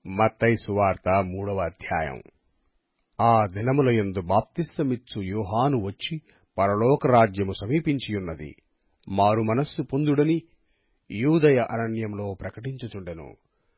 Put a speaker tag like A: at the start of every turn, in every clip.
A: మత్తయి సువార్త మూడవ అధ్యాయం ఆ దినములయందు బాప్తిస్మమిచ్చు యోహాను వచ్చి పరలోక రాజ్యము సమీపించియున్నది మారు మనస్సు పొందుడని యూదయ అరణ్యంలో ప్రకటించుచుండెను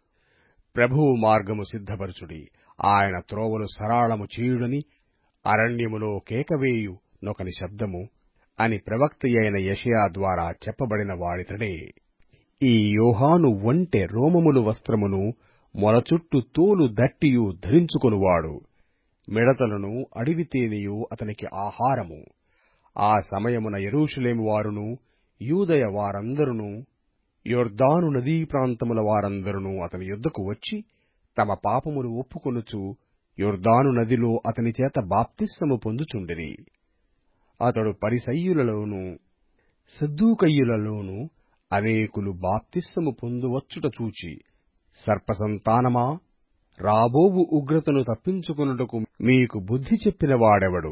A: ప్రభువు మార్గము సిద్ధపరచుడి ఆయన త్రోవలు సరాళము చేయుడని అరణ్యములో కేకవేయు నొకని శబ్దము అని ప్రవక్తయైన యెషయా ద్వారా చెప్పబడిన వాడితడే ఈ యోహాను ఒంటె రోమములు వస్త్రమును మొలచుట్టు తోలు దట్టియు ధరించుకొనువాడు మిడతలను అడవి తేనెయు అతనికి ఆహారము ఆ సమయమున యెరూషలేము వారును యూదయ వారందరును యొర్దాను నదీ ప్రాంతముల వారందరును అతని యొద్దకు వచ్చి తమ పాపములు ఒప్పుకొనుచు యొర్దాను నదిలో అతని చేత బాప్తిస్మము పొందుచుండిరి అతడు పరిసయ్యులలోను సద్దూకయ్యులలోను అనేకులు బాప్తిస్మము పొందువచ్చుట చూచి సర్పసంతానమా రాబోవు ఉగ్రతను తప్పించుకొనుటకు మీకు బుద్ధి చెప్పిన వాడెవడు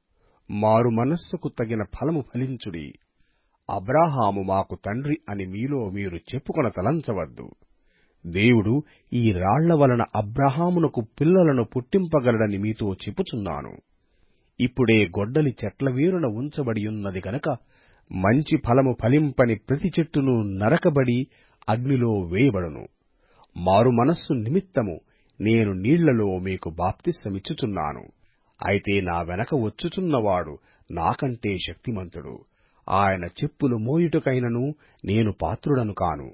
A: మారు మనస్సుకు తగిన ఫలము ఫలించుడి అబ్రాహాము మాకు తండ్రి అని మీలో మీరు చెప్పుకొన తలంచవద్దు దేవుడు ఈ రాళ్ల వలన అబ్రహామునకు పిల్లలను పుట్టింపగలడని మీతో చెప్పుచున్నాను ఇప్పుడే గొడ్డలి చెట్ల వేరున ఉంచబడియున్నది గనక మంచి ఫలము ఫలింపని ప్రతి చెట్టును నరకబడి అగ్నిలో వేయబడును మారు మనస్సు నిమిత్తము నేను నీళ్లలో మీకు బాప్తిస్మమిచ్చుచున్నాను అయితే నా వెనక వచ్చుచున్నవాడు నాకంటే శక్తిమంతుడు ఆయన చెప్పులు మోయుటకైనను నేను పాత్రుడను కాను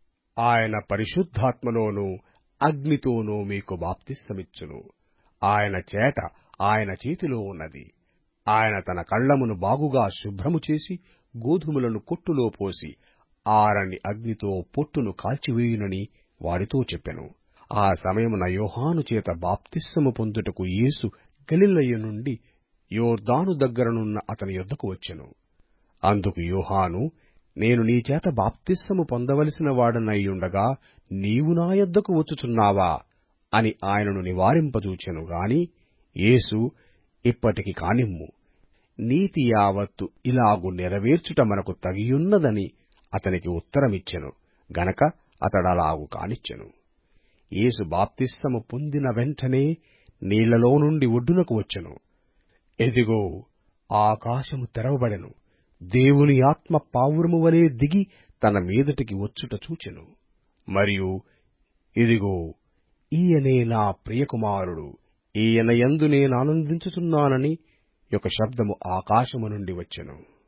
A: ఆయన పరిశుద్ధాత్మలోనూ అగ్నితోనూ మీకు బాప్తిస్మమిచ్చును ఆయన చేట ఆయన చేతిలో ఉన్నది ఆయన తన కళ్లమును బాగుగా శుభ్రము చేసి గోధుమలను కొట్టులో పోసి ఆరని అగ్నితో పొట్టును కాల్చివేయునని వారితో చెప్పెను ఆ సమయమున యోహాను చేత బాప్తిస్మము పొందుటకు యేసు గలిలయ నుండి యోర్దాను దగ్గరనున్న అతని యొద్దకు వచ్చెను అందుకు యోహాను నేను నీ చేత బాప్తిస్మము పొందవలసిన వాడనయ్యుండగా నీవు నా యొద్దకు వచ్చుచున్నావా అని ఆయనను నివారింపజూచెను గాని యేసు ఇప్పటికి కానిమ్ము నీతి యావత్తు ఇలాగు నెరవేర్చుట మనకు తగియున్నదని అతనికి ఉత్తరమిచ్చెను గనక అతడలాగు కానిచ్చెను యేసు బాప్తిస్మము పొందిన వెంటనే నీళ్లలో నుండి ఒడ్డునకు వచ్చెను ఎదిగో ఆకాశము తెరవబడెను దేవుని ఆత్మ పావురము వలె దిగి తన మీదటికి వచ్చుట చూచెను మరియు ఇదిగో ఈయనే నా ప్రియకుమారుడు ఈయన యందు నేనానందించుచున్నానని ఒక శబ్దము ఆకాశము నుండి వచ్చెను